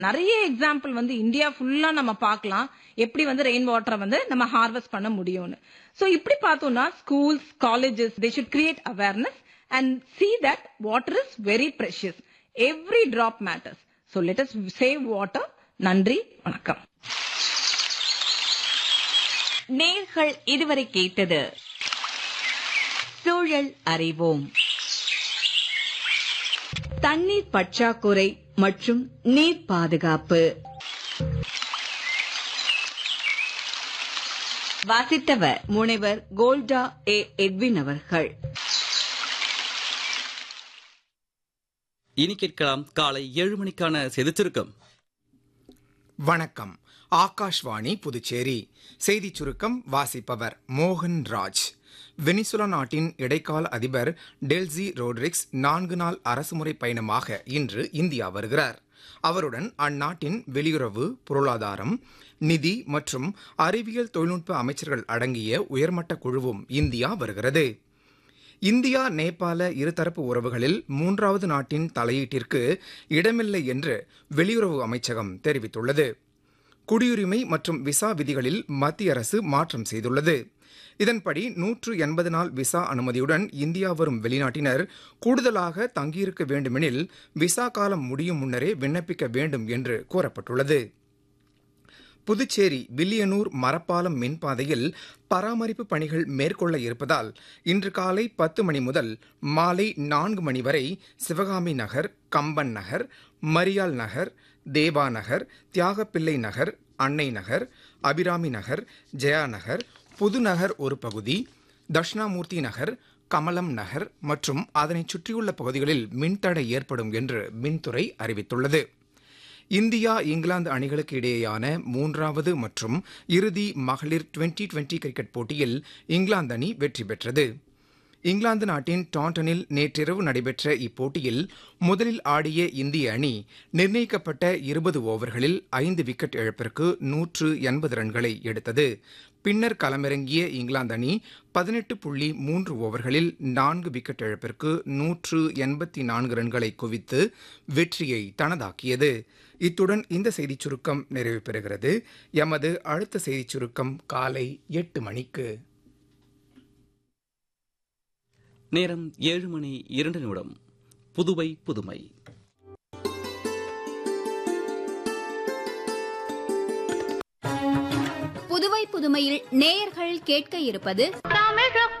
நிறைய எக்ஸாம்பிள் வந்து இந்தியா ஃபுல்லா நம்ம பார்க்கலாம் எப்படி வந்து ரெயின் வாட்டரை வந்து நம்ம ஹார்வெஸ்ட் பண்ண முடியும்னு சோ இப்படி பார்த்தோம்னா schools colleges they should create awareness and see that water is very precious every drop matters so let us save water நன்றி வணக்கம் நேர்கள் இதுவரை கேட்டது சூழல் அறிவோம் தண்ணீர் பற்றாக்குறை மற்றும் நீர் பாதுகாப்பு வாசித்தவர் முனைவர் கோல்டா ஏ எட்வின் அவர்கள் இனி கேட்கலாம் காலை ஏழு மணிக்கான செய்திச் சுருக்கம் வணக்கம் ஆகாஷ்வாணி புதுச்சேரி செய்திச் சுருக்கம் வாசிப்பவர் மோகன் ராஜ் வெனிசுலா நாட்டின் இடைக்கால அதிபர் டெல்சி ரோட்ரிக்ஸ் நான்கு நாள் அரசுமுறை பயணமாக இன்று இந்தியா வருகிறார் அவருடன் அந்நாட்டின் வெளியுறவு பொருளாதாரம் நிதி மற்றும் அறிவியல் தொழில்நுட்ப அமைச்சர்கள் அடங்கிய உயர்மட்ட குழுவும் இந்தியா வருகிறது இந்தியா நேபாள இருதரப்பு உறவுகளில் மூன்றாவது நாட்டின் தலையீட்டிற்கு இடமில்லை என்று வெளியுறவு அமைச்சகம் தெரிவித்துள்ளது குடியுரிமை மற்றும் விசா விதிகளில் மத்திய அரசு மாற்றம் செய்துள்ளது இதன்படி நூற்று எண்பது நாள் விசா அனுமதியுடன் இந்தியா வரும் வெளிநாட்டினர் கூடுதலாக தங்கியிருக்க வேண்டுமெனில் விசா காலம் முடியும் முன்னரே விண்ணப்பிக்க வேண்டும் என்று கூறப்பட்டுள்ளது புதுச்சேரி வில்லியனூர் மரப்பாலம் மின்பாதையில் பராமரிப்பு பணிகள் மேற்கொள்ள இருப்பதால் இன்று காலை பத்து மணி முதல் மாலை நான்கு மணி வரை சிவகாமி நகர் கம்பன் நகர் மரியாள் நகர் தேவா நகர் தியாகப்பிள்ளை நகர் அன்னை நகர் அபிராமி நகர் ஜெயா நகர் புதுநகர் ஒரு பகுதி தட்சிணாமூர்த்தி நகர் கமலம் நகர் மற்றும் அதனைச் சுற்றியுள்ள பகுதிகளில் மின்தடை ஏற்படும் என்று மின்துறை அறிவித்துள்ளது இந்தியா இங்கிலாந்து அணிகளுக்கு இடையேயான மூன்றாவது மற்றும் இறுதி மகளிர் டுவெண்டி டுவெண்டி கிரிக்கெட் போட்டியில் இங்கிலாந்து அணி வெற்றி பெற்றது இங்கிலாந்து நாட்டின் டாண்டனில் நேற்றிரவு நடைபெற்ற இப்போட்டியில் முதலில் ஆடிய இந்திய அணி நிர்ணயிக்கப்பட்ட இருபது ஓவர்களில் ஐந்து விக்கெட் இழப்பிற்கு நூற்று எண்பது ரன்களை எடுத்தது பின்னர் களமிறங்கிய இங்கிலாந்து அணி பதினெட்டு புள்ளி மூன்று ஓவர்களில் நான்கு விக்கெட் இழப்பிற்கு நூற்று எண்பத்தி நான்கு ரன்களை குவித்து வெற்றியை தனதாக்கியது இத்துடன் இந்த செய்திச் சுருக்கம் நிறைவு பெறுகிறது எமது அடுத்த செய்திச் சுருக்கம் காலை எட்டு மணிக்கு நேரம் ஏழு மணி இரண்டு நிமிடம் புதுவை புதுமை புதுவை புதுமையில் நேயர்கள் கேட்க இருப்பது தமிழ